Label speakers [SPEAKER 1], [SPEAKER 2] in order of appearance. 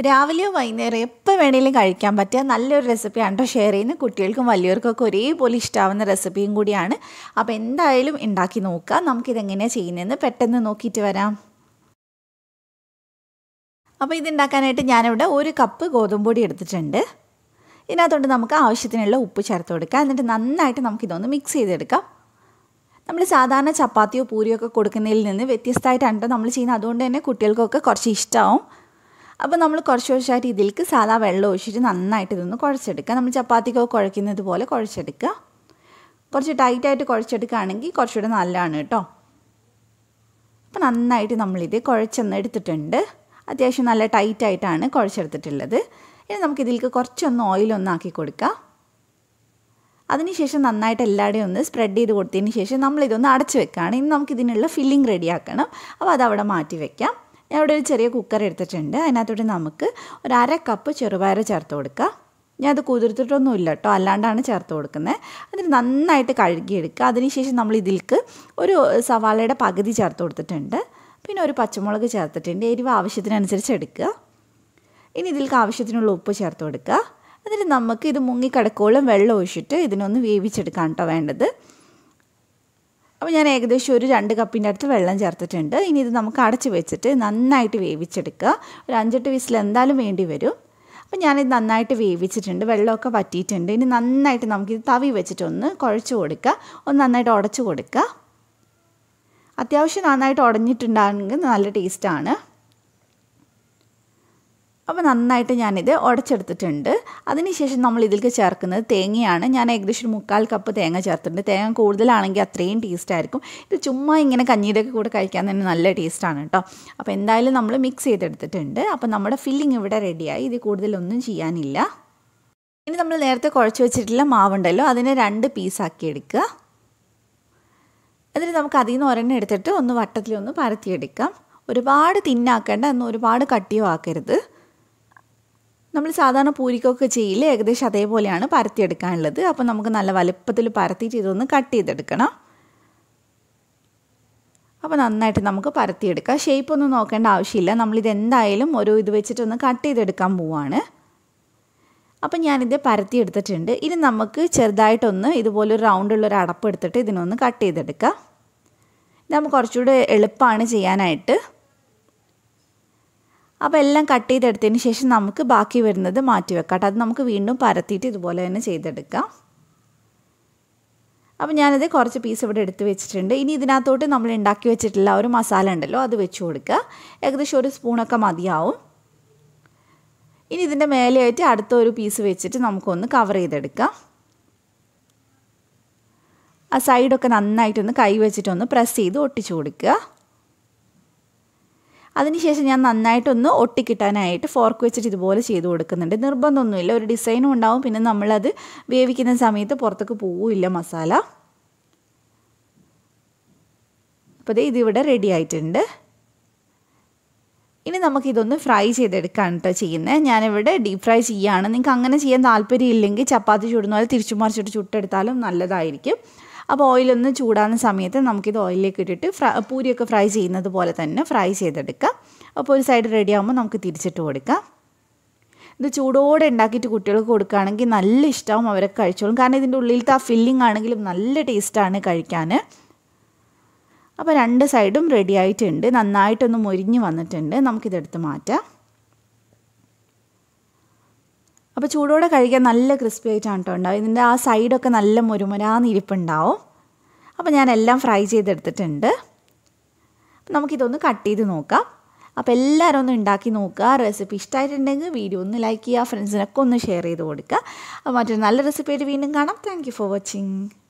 [SPEAKER 1] രാവിലെയോ വൈകുന്നേരം എപ്പോൾ വേണേലും കഴിക്കാൻ പറ്റിയ നല്ലൊരു റെസിപ്പിയാണ് കേട്ടോ ഷെയർ ചെയ്യുന്നത് കുട്ടികൾക്കും വലിയവർക്കൊക്കെ ഒരേപോലെ ഇഷ്ടമാവുന്ന റെസിപ്പിയും കൂടിയാണ് അപ്പോൾ എന്തായാലും ഉണ്ടാക്കി നോക്കാം നമുക്കിതെങ്ങനെയാണ് ചെയ്യുന്നതെന്ന് പെട്ടെന്ന് നോക്കിയിട്ട് വരാം അപ്പോൾ ഇതുണ്ടാക്കാനായിട്ട് ഞാനിവിടെ ഒരു കപ്പ് ഗോതമ്പ് പൊടി എടുത്തിട്ടുണ്ട് ഇതിനകത്തോട്ട് നമുക്ക് ആവശ്യത്തിനുള്ള ഉപ്പ് ചേർത്ത് കൊടുക്കാം എന്നിട്ട് നന്നായിട്ട് നമുക്കിതൊന്ന് മിക്സ് ചെയ്തെടുക്കാം നമ്മൾ സാധാരണ ചപ്പാത്തിയോ പൂരിയോ ഒക്കെ കൊടുക്കുന്നതിൽ നിന്ന് വ്യത്യസ്തമായിട്ടാണ് കേട്ടോ നമ്മൾ ചെയ്യുന്നത് അതുകൊണ്ട് തന്നെ കുട്ടികൾക്കൊക്കെ കുറച്ച് ഇഷ്ടമാവും അപ്പോൾ നമ്മൾ കുറച്ച് കുറച്ചായിട്ട് ഇതിലേക്ക് സാധാ വെള്ളം ഒഴിച്ചിട്ട് നന്നായിട്ട് ഇതൊന്ന് കുഴച്ചെടുക്കുക നമ്മൾ ചപ്പാത്തിക്കോ കുഴക്കുന്നത് പോലെ കുഴച്ചെടുക്കുക കുറച്ച് ടൈറ്റായിട്ട് കുഴച്ചെടുക്കുകയാണെങ്കിൽ കുറച്ചുകൂടെ നല്ലതാണ് കേട്ടോ അപ്പോൾ നന്നായിട്ട് നമ്മളിത് കുഴച്ചൊന്ന് എടുത്തിട്ടുണ്ട് അത്യാവശ്യം നല്ല ടൈറ്റായിട്ടാണ് കുഴച്ചെടുത്തിട്ടുള്ളത് ഇനി നമുക്കിതിലേക്ക് കുറച്ചൊന്ന് ഓയിലൊന്നാക്കി കൊടുക്കാം അതിനുശേഷം നന്നായിട്ട് എല്ലാവരുടെയും ഒന്ന് സ്പ്രെഡ് ചെയ്ത് കൊടുത്തതിന് ശേഷം നമ്മളിതൊന്ന് അടച്ച് വെക്കുകയാണ് ഇനി നമുക്കിതിനുള്ള ഫില്ലിംഗ് റെഡിയാക്കണം അപ്പോൾ അതവിടെ മാറ്റി വെക്കാം ഞാൻ ഇവിടെ ഒരു ചെറിയ കുക്കർ എടുത്തിട്ടുണ്ട് അതിനകത്തോട്ട് നമുക്ക് ഒരു അര കപ്പ് ചെറുപയർ ചേർത്ത് കൊടുക്കാം ഞാൻ അത് കുതിർത്തിട്ടൊന്നും ഇല്ല കേട്ടോ അല്ലാണ്ടാണ് ചേർത്ത് കൊടുക്കുന്നത് എന്നിട്ട് നന്നായിട്ട് കഴുകിയെടുക്കുക അതിനുശേഷം നമ്മൾ ഇതിലേക്ക് ഒരു സവാളയുടെ പകുതി ചേർത്ത് കൊടുത്തിട്ടുണ്ട് പിന്നെ ഒരു പച്ചമുളക് ചേർത്തിട്ടുണ്ട് എരിവ് ആവശ്യത്തിനനുസരിച്ച് എടുക്കുക ഇനി ഇതിലേക്ക് ആവശ്യത്തിനുള്ള ഉപ്പ് ചേർത്ത് കൊടുക്കുക എന്നിട്ട് നമുക്ക് ഇത് മുങ്ങിക്കിടക്കോളം വെള്ളം ഒഴിച്ചിട്ട് ഇതിനൊന്ന് വേവിച്ചെടുക്കാൻ കേട്ടോ വേണ്ടത് അപ്പോൾ ഞാൻ ഏകദേശം ഒരു രണ്ട് കപ്പിൻ്റെ അടുത്ത് വെള്ളം ചേർത്തിട്ടുണ്ട് ഇനി ഇത് നമുക്ക് അടച്ച് വെച്ചിട്ട് നന്നായിട്ട് വേവിച്ചെടുക്കുക ഒരു അഞ്ചെട്ട് വിസിൽ എന്തായാലും വേണ്ടി വരും അപ്പോൾ ഞാനിത് നന്നായിട്ട് വേവിച്ചിട്ടുണ്ട് വെള്ളമൊക്കെ വറ്റിയിട്ടുണ്ട് ഇനി നന്നായിട്ട് നമുക്കിത് തവി വെച്ചിട്ടൊന്ന് കുഴച്ച് കൊടുക്കുക ഒന്ന് നന്നായിട്ട് ഉടച്ച് കൊടുക്കുക അത്യാവശ്യം നന്നായിട്ട് ഉടഞ്ഞിട്ടുണ്ടാണെങ്കിൽ നല്ല ടേസ്റ്റാണ് അപ്പോൾ നന്നായിട്ട് ഞാനിത് ഉടച്ചെടുത്തിട്ടുണ്ട് അതിനുശേഷം നമ്മൾ ഇതിലേക്ക് ചേർക്കുന്നത് തേങ്ങയാണ് ഞാൻ ഏകദേശം ഒരു മുക്കാൽ കപ്പ് തേങ്ങ ചേർത്തിട്ടുണ്ട് തേങ്ങ കൂടുതലാണെങ്കിൽ അത്രയും ടേസ്റ്റ് ആയിരിക്കും ഇത് ചുമ്മാ ഇങ്ങനെ കഞ്ഞീൻ്റെ കൂടെ കഴിക്കാൻ തന്നെ നല്ല ടേസ്റ്റാണ് കേട്ടോ അപ്പോൾ എന്തായാലും നമ്മൾ മിക്സ് ചെയ്തെടുത്തിട്ടുണ്ട് അപ്പോൾ നമ്മുടെ ഫില്ലിംഗ് ഇവിടെ റെഡിയായി ഇത് കൂടുതലൊന്നും ചെയ്യാനില്ല ഇനി നമ്മൾ നേരത്തെ കുഴച്ച് വെച്ചിട്ടുള്ള മാവുണ്ടല്ലോ അതിനെ രണ്ട് പീസാക്കി എടുക്കുക എന്നിട്ട് നമുക്ക് അതിൽ നിന്ന് ഒരെണ്ണം എടുത്തിട്ട് ഒന്ന് വട്ടത്തിലൊന്ന് പരത്തിയെടുക്കാം ഒരുപാട് തിന്നാക്കേണ്ട എന്നാൽ ഒരുപാട് കട്ടിയോ ആക്കരുത് നമ്മൾ സാധാരണ പൂരിക്കൊക്കെ ചെയ്യില്ല ഏകദേശം അതേപോലെയാണ് പരത്തിയെടുക്കാനുള്ളത് അപ്പോൾ നമുക്ക് നല്ല വലുപ്പത്തിൽ പരത്തിയിട്ട് ഇതൊന്ന് കട്ട് ചെയ്തെടുക്കണം അപ്പോൾ നന്നായിട്ട് നമുക്ക് പരത്തിയെടുക്കാം ഷേപ്പ് ഒന്നും നോക്കേണ്ട ആവശ്യമില്ല നമ്മളിത് എന്തായാലും ഒരു ഇത് വെച്ചിട്ടൊന്ന് കട്ട് ചെയ്തെടുക്കാൻ പോവാണ് അപ്പം ഞാനിത് പരത്തി എടുത്തിട്ടുണ്ട് ഇനി നമുക്ക് ചെറുതായിട്ടൊന്ന് ഇതുപോലെ ഒരു റൗണ്ടുള്ളൊരു അടപ്പ് എടുത്തിട്ട് ഇതിനൊന്ന് കട്ട് ചെയ്തെടുക്കാം നമുക്ക് കുറച്ചുകൂടെ എളുപ്പമാണ് ചെയ്യാനായിട്ട് അപ്പോൾ എല്ലാം കട്ട് ചെയ്തെടുത്തതിന് ശേഷം നമുക്ക് ബാക്കി വരുന്നത് മാറ്റി വെക്കാം അത് നമുക്ക് വീണ്ടും പരത്തിയിട്ട് ഇതുപോലെ തന്നെ ചെയ്തെടുക്കാം അപ്പോൾ ഞാനിത് കുറച്ച് പീസ് ഇവിടെ എടുത്ത് വെച്ചിട്ടുണ്ട് ഇനി ഇതിനകത്തോട്ട് നമ്മൾ ഉണ്ടാക്കി വെച്ചിട്ടുള്ള ഒരു മസാല ഉണ്ടല്ലോ അത് വെച്ച് കൊടുക്കുക ഏകദേശം ഒരു സ്പൂണൊക്കെ മതിയാവും ഇനി ഇതിൻ്റെ മേലെയായിട്ട് അടുത്ത ഒരു പീസ് വെച്ചിട്ട് നമുക്കൊന്ന് കവർ ചെയ്തെടുക്കാം ആ സൈഡൊക്കെ നന്നായിട്ടൊന്ന് കൈ വെച്ചിട്ടൊന്ന് പ്രസ് ചെയ്ത് ഒട്ടിച്ചു കൊടുക്കുക അതിനുശേഷം ഞാൻ നന്നായിട്ടൊന്ന് ഒട്ടിക്കിട്ടാനായിട്ട് ഫോർക്ക് വെച്ചിട്ട് ഇതുപോലെ ചെയ്ത് കൊടുക്കുന്നുണ്ട് നിർബന്ധമൊന്നുമില്ല ഒരു ഡിസൈനും ഉണ്ടാവും പിന്നെ നമ്മളത് വേവിക്കുന്ന സമയത്ത് പുറത്തേക്ക് പോവില്ല മസാല അപ്പോൾ ഇത് ഇതിവിടെ റെഡി ആയിട്ടുണ്ട് ഇനി നമുക്കിതൊന്ന് ഫ്രൈ ചെയ്തെടുക്കുകയാണ് കേട്ടോ ചെയ്യുന്നത് ഞാനിവിടെ ഡീപ്പ് ഫ്രൈ ചെയ്യുകയാണ് നിങ്ങൾക്ക് അങ്ങനെ ചെയ്യാൻ താല്പര്യമില്ലെങ്കിൽ ചപ്പാത്തി ചുടുന്ന പോലെ തിരിച്ചു മറിച്ചിട്ട് ചുട്ടെടുത്താലും നല്ലതായിരിക്കും അപ്പോൾ ഓയിലൊന്ന് ചൂടാകുന്ന സമയത്ത് നമുക്കിത് ഓയിലിലേക്ക് ഇട്ടിട്ട് ഫ്രൈ പൂരിയൊക്കെ ഫ്രൈ ചെയ്യുന്നത് പോലെ തന്നെ ഫ്രൈ ചെയ്തെടുക്കാം അപ്പോൾ ഒരു സൈഡ് റെഡി ആകുമ്പോൾ നമുക്ക് തിരിച്ചിട്ട് കൊടുക്കാം ഇത് ചൂടോടെ ഉണ്ടാക്കിയിട്ട് കുട്ടികൾക്ക് കൊടുക്കുകയാണെങ്കിൽ നല്ല ഇഷ്ടമാവും അവരൊക്കെ കഴിച്ചോളും കാരണം ഇതിൻ്റെ ഉള്ളിലത്തെ ആ ഫില്ലിംഗ് ആണെങ്കിലും നല്ല ടേസ്റ്റാണ് കഴിക്കാൻ അപ്പോൾ രണ്ട് സൈഡും റെഡി ആയിട്ടുണ്ട് നന്നായിട്ടൊന്ന് മൊരിഞ്ഞ് വന്നിട്ടുണ്ട് നമുക്കിതെടുത്ത് മാറ്റാം അപ്പോൾ ചൂടോടെ കഴിക്കാൻ നല്ല ക്രിസ്പി ആയിട്ടാണ് കേട്ടോ ഉണ്ടാവും ഇതിൻ്റെ ആ സൈഡൊക്കെ നല്ല മുരുമുരാന്ന് ഇരിപ്പുണ്ടാവും അപ്പോൾ ഞാൻ എല്ലാം ഫ്രൈ ചെയ്തെടുത്തിട്ടുണ്ട് അപ്പോൾ നമുക്കിതൊന്ന് കട്ട് ചെയ്ത് നോക്കാം അപ്പോൾ എല്ലാവരും ഒന്ന് ഉണ്ടാക്കി നോക്കുക റെസിപ്പി ഇഷ്ടമായിട്ടുണ്ടെങ്കിൽ വീഡിയോ ഒന്ന് ലൈക്ക് ചെയ്യുക ഫ്രണ്ട്സിനൊക്കെ ഒന്ന് ഷെയർ ചെയ്ത് കൊടുക്കുക അപ്പോൾ മറ്റൊരു നല്ല റെസിപ്പി ആയിട്ട് വീണ്ടും കാണാം താങ്ക് ഫോർ വാച്ചിങ്